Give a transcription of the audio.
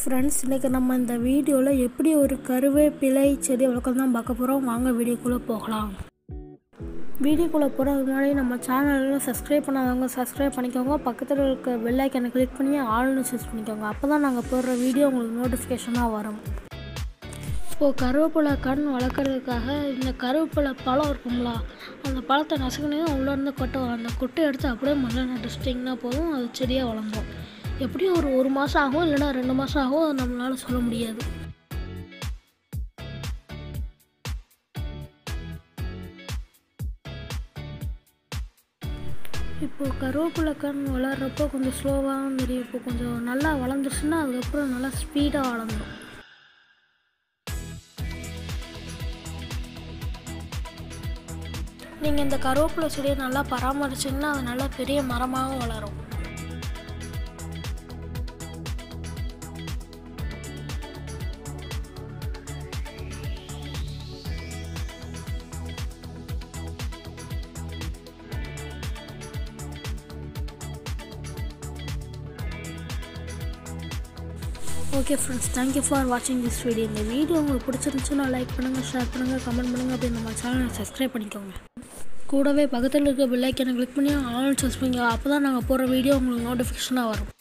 friends இன்றைக்கி நம்ம இந்த வீடியோவில் எப்படி ஒரு கருவேப்பிலை செடி வளர்க்கலாம் தான் பார்க்க போகிறோம் வாங்க வீடியோக்குள்ளே போகலாம் வீடியோக்குள்ளே போகிறதுக்கு முன்னாடி நம்ம சேனலில் சப்ஸ்கிரைப் பண்ணாதவங்க சப்ஸ்கிரைப் பண்ணிக்கோங்க பக்கத்தில் இருக்க பெல் ஐக்கனை கிளிக் பண்ணி ஆல்னு சூஸ் பண்ணிக்கோங்க அப்போ தான் நாங்கள் போடுற வீடியோ உங்களுக்கு நோட்டிஃபிகேஷனாக வரும் இப்போது கருவேப்பிலை கண் வளர்க்குறதுக்காக இந்த கருவேப்பிலை பழம் இருக்கும்ல அந்த பழத்தை நசுக்கினே உள்ளேருந்து கொட்டை வரும் அந்த கொட்டை எடுத்து அப்படியே மண்ணில் நட்டுச்சிட்டிங்கன்னா போதும் அது செடியாக வளர்ந்துடும் எப்படியும் ஒரு ஒரு மாதம் ஆகும் இல்லைன்னா ரெண்டு மாதம் ஆகும் அது நம்மளால் சொல்ல முடியாது இப்போது கருவேப்பிலை கண் வளர்கிறப்போ கொஞ்சம் ஸ்லோவாக தெரியும் இப்போ கொஞ்சம் நல்லா வளர்ந்துருச்சுன்னா அதுக்கப்புறம் நல்லா ஸ்பீடாக வளர்ந்துடும் நீங்கள் இந்த கருவேப்பிலை செடியை நல்லா பராமரிச்சிங்கன்னா அது நல்லா பெரிய மரமாக வளரும் ஓகே ஃப்ரெண்ட்ஸ் தேங்க்யூ ஃபார் வாட்சிங் திஸ் வீடியோ இந்த வீடியோ உங்களுக்கு பிடிச்சிருந்துச்சுன்னா லைக் பண்ணுங்கள் ஷேர் பண்ணுங்கள் கமெண்ட் பண்ணுங்கள் அப்படி நம்ம சேனலை சப்ஸ்கிரைப் பண்ணிக்கோங்க கூடவே பக்கத்தில் இருக்க பெல் ஐக்கனை கிளிக் பண்ணி ஆல் சூஸ் பண்ணிக்கோங்க அப்போ தான் நாங்கள் போகிற வீடியோ உங்களுக்கு நோட்டிஃபிகேஷனாக வரும்